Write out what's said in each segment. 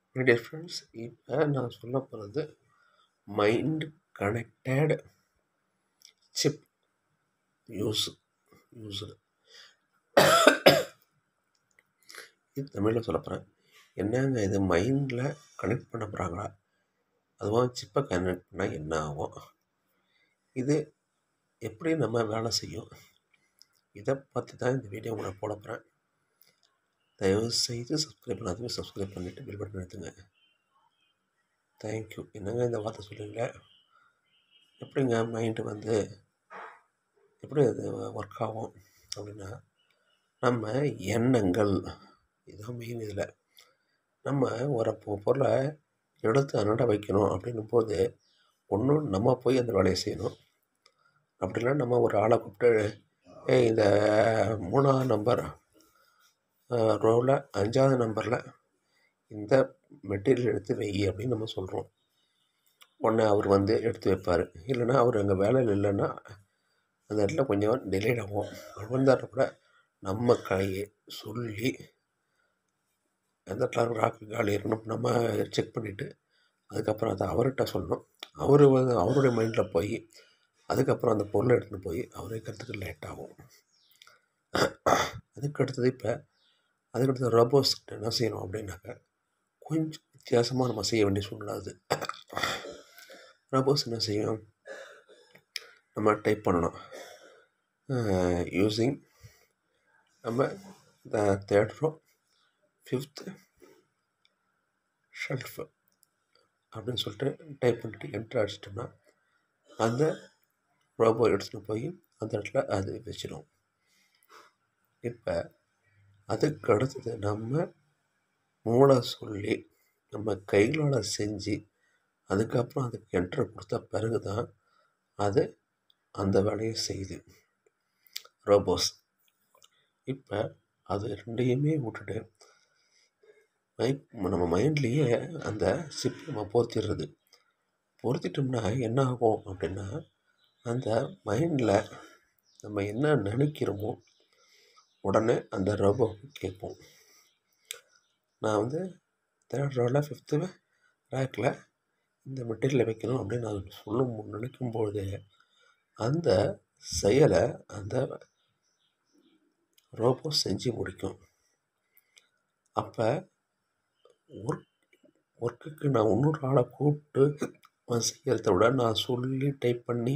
dear friends இப்போ நான் சொல்ல போகிறது mind connected chip use use இது தமிழில் சொல்ல போகிறேன் என்னங்க இது மைண்டில் கனெக்ட் பண்ண போகிறாங்களா அதுவும் சிப்பை கனெக்ட் பண்ணால் என்ன ஆகும் இது எப்படி நம்ம வேலை செய்யும் இதை பற்றி தான் இந்த வீடியோ உங்களை போட போகிறேன் தயவு செய்து சப்ஸ்கிரைப் பண்ணாதீங்க சப்ஸ்கிரைப் பண்ணிவிட்டு பில் பட்டன் எடுத்துங்க தேங்க்யூ என்னங்க இந்த வார்த்தை சொல்லுவீங்களே எப்படிங்க மைண்டு வந்து எப்படி அது ஒர்க் ஆகும் அப்படின்னா நம்ம எண்ணங்கள் இதுதான் மெயின் இதில் நம்ம ஒரு பொ- பொருளை எடுத்து அன்னட வைக்கணும் அப்படின்னும் போது ஒன்றும் நம்ம போய் அந்த வேலையை செய்யணும் அப்படின்னா நம்ம ஒரு ஆளை கூப்பிட்டு ஏய் இந்த மூணாவது நம்பர் ரோவில் அஞ்சாவது நம்பரில் இந்த மெட்டீரியல் எடுத்து வை அப்படின்னு நம்ம சொல்கிறோம் உடனே அவர் வந்து எடுத்து வைப்பார் இல்லைன்னா அவர் அங்கே வேலையில் இல்லைன்னா அந்த இடத்துல கொஞ்சம் டிலே ஆகும் அவர் வந்தார் கூட நம்ம கையை சொல்லி எந்த இடத்துல ராக்கு காலி இருக்கணும் நம்ம செக் பண்ணிவிட்டு அதுக்கப்புறம் அதை அவர்கிட்ட சொல்லணும் அவர் வந்து அவருடைய மைண்டில் போய் அதுக்கப்புறம் அந்த பொருளை எடுத்துகிட்டு போய் அவர் வைக்கிறதுக்கு லேட் ஆகும் அதுக்கு அடுத்தது இப்போ அதுக்கு அடுத்தது ரோபோஸ் என்ன செய்யணும் அப்படின்னாக்க கொஞ்சம் வித்தியாசமாக நம்ம செய்ய வேண்டிய சூழ்நிலை அது ரோபோஸ் என்ன செய்யும் நம்ம டைப் பண்ணணும் யூஸிங் நம்ம இந்த தேர்ட் ரோ ஃபிஃப்த்து ஷெல்ஃபு அப்படின்னு சொல்லிட்டு டைப் பண்ணிட்டு என்ட்ரு அடிச்சிட்டோம்னா அந்த ரோபோ எடுத்துகிட்டு போய் அந்த இடத்துல அது வச்சிடும் இப்போ அதுக்கு அடுத்தது நம்ம மூளை சொல்லி நம்ம கைகளால் செஞ்சு அதுக்கப்புறம் அதுக்கு என்ட்ரு கொடுத்த பிறகு தான் அது அந்த வேலையை செய்யுது ரோபோஸ் இப்போ அது ரெண்டையுமே விட்டுட்டு மை நம்ம மைண்ட்லேயே அந்த சிப் நம்ம பொருத்திடுறது பொருத்திட்டோம்னா என்ன ஆகும் அப்படின்னா அந்த மைண்டில் நம்ம என்ன நினைக்கிறோமோ உடனே அந்த ரோபோ கேட்போம் நான் வந்து தேர்ட் ரோவில் ஃபிஃப்த்து ரேக்கில் இந்த மெட்டீரியலை வைக்கணும் அப்படின்னு நான் சொல்லும் நினைக்கும்போது அந்த செயலை அந்த ரோபோ செஞ்சு முடிக்கும் அப்போ ஒர்க் ஒர்க்குக்கு நான் இன்னொரு ஆளை கூப்பிட்டு அவன் செய்கிறத விட நான் சொல்லி டைப் பண்ணி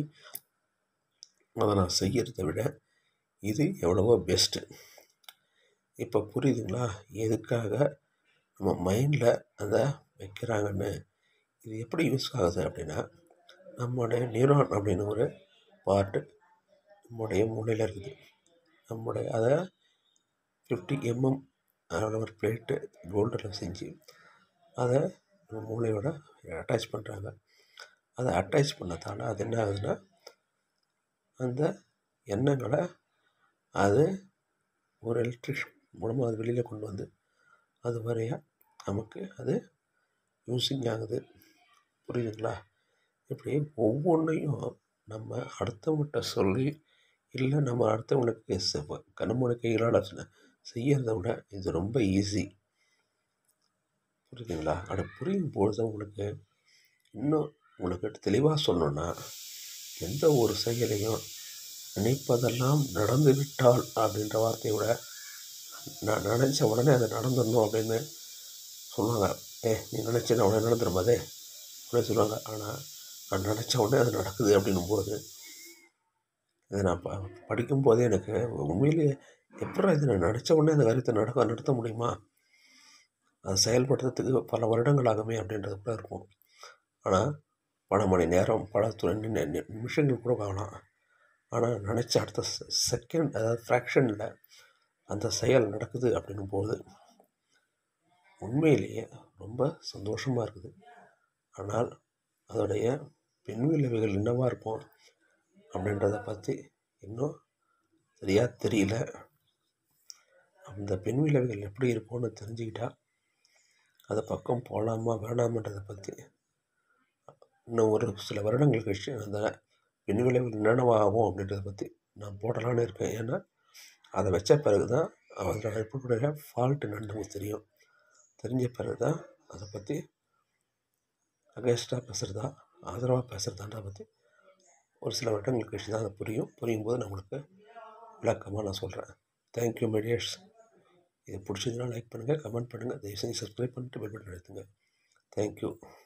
அதை நான் செய்கிறத விட இது எவ்வளவோ பெஸ்ட்டு இப்போ புரியுதுங்களா எதுக்காக நம்ம மைண்டில் அதை வைக்கிறாங்கன்னு இது எப்படி யூஸ் ஆகுது அப்படின்னா நம்முடைய நியூரான் அப்படின்னு ஒரு பார்ட்டு நம்முடைய மூளையில் இருக்குது நம்முடைய அதை ஃபிஃப்டி எம்எம் ஒரு பிளேட்டு கோல்டில் செஞ்சு அதை நம்ம மூளையோட அட்டாச் பண்ணுறாங்க அதை அட்டாச் பண்ணதால் அது என்ன ஆகுதுன்னா அந்த எண்ணங்களை அது ஒரு எலக்ட்ரிஷ் மூலமாக அது வெளியில் கொண்டு வந்து அது வரையா நமக்கு அது யூஸிங் ஆகுது புரியுதுங்களா இப்படி ஒவ்வொன்றையும் நம்ம அடுத்தவங்ககிட்ட சொல்லி இல்லை நம்ம அடுத்தவங்களுக்கு செ- நம்முடைய கைகளால் செ- செய்யறதை விட இது ரொம்ப ஈஸி புரியுதுங்களா அது புரியும் பொழுது உங்களுக்கு இன்னும் உங்களுக்கு தெளிவாக சொல்லணும்னா எந்த ஒரு செயலையும் நினைப்பதெல்லாம் நடந்து விட்டால் அப்படின்ற வார்த்தையை விட நான் நினச்ச உடனே அது நடந்துடணும் அப்படின்னு சொல்லுவாங்க ஏ நீ நினச்சேன்னா உடனே நடந்துடும் அதே அப்படின்னு சொல்லுவாங்க ஆனால் நான் நினச்ச உடனே அது நடக்குது அப்படின்னும் போது இதை நான் ப படிக்கும் போதே எனக்கு உண்மையிலேயே எப்படி இது நான் நினச்ச உடனே அந்த காரியத்தை நடக்க நடத்த முடியுமா அது செயல்படுத்துறதுக்கு பல வருடங்கள் ஆகுமே அப்படின்றது கூட இருக்கும் ஆனால் பல மணி நேரம் பல துணை நி- நி- நிமிஷங்கள் கூட ஆகலாம் ஆனால் நினச்ச அடுத்த செகண்ட் அதாவது ஃப்ராக்ஷனில் அந்த செயல் நடக்குது அப்படின்னும் போது உண்மையிலேயே ரொம்ப சந்தோஷமாக இருக்குது ஆனால் அதோடைய பின் விளைவுகள் என்னவாக இருக்கும் அப்படின்றத பற்றி இன்னும் சரியாக தெரியல அந்த பின் விளைவுகள் எப்படி இருக்கும்னு தெரிஞ்சுக்கிட்டா அதை பக்கம் போகலாமா வேணாமன்றதை பற்றி இன்னும் ஒரு சில வருடங்கள் கழிச்சு அந்த பின் விளைவுகள் என்னென்னவாகும் அப்படின்றத பற்றி நான் போடலான்னு இருக்கேன் ஏன்னா அதை வச்ச பிறகு தான் அதோட எப்படிடைய ஃபால்ட் என்னன்னு நமக்கு தெரியும் தெரிஞ்ச பிறகு தான் அதை பற்றி அகேன்ஸ்டாக பேசுகிறதா ஆதரவாக பேசுகிறதான்றத பற்றி ஒரு சில வருடங்கள் கழிச்சு தான் அது புரியும் புரியும் போது நம்மளுக்கு விளக்கமாக நான் சொல்கிறேன் தேங்க்யூ மெடியர்ஸ் இது பிடிச்சதுன்னா லைக் பண்ணுங்கள் கமெண்ட் பண்ணுங்கள் தயவு செஞ்சு சப்ஸ்கிரைப் பண்ணிட்டு பெல் பட்டன் அழுத்துங்க தேங்க்யூ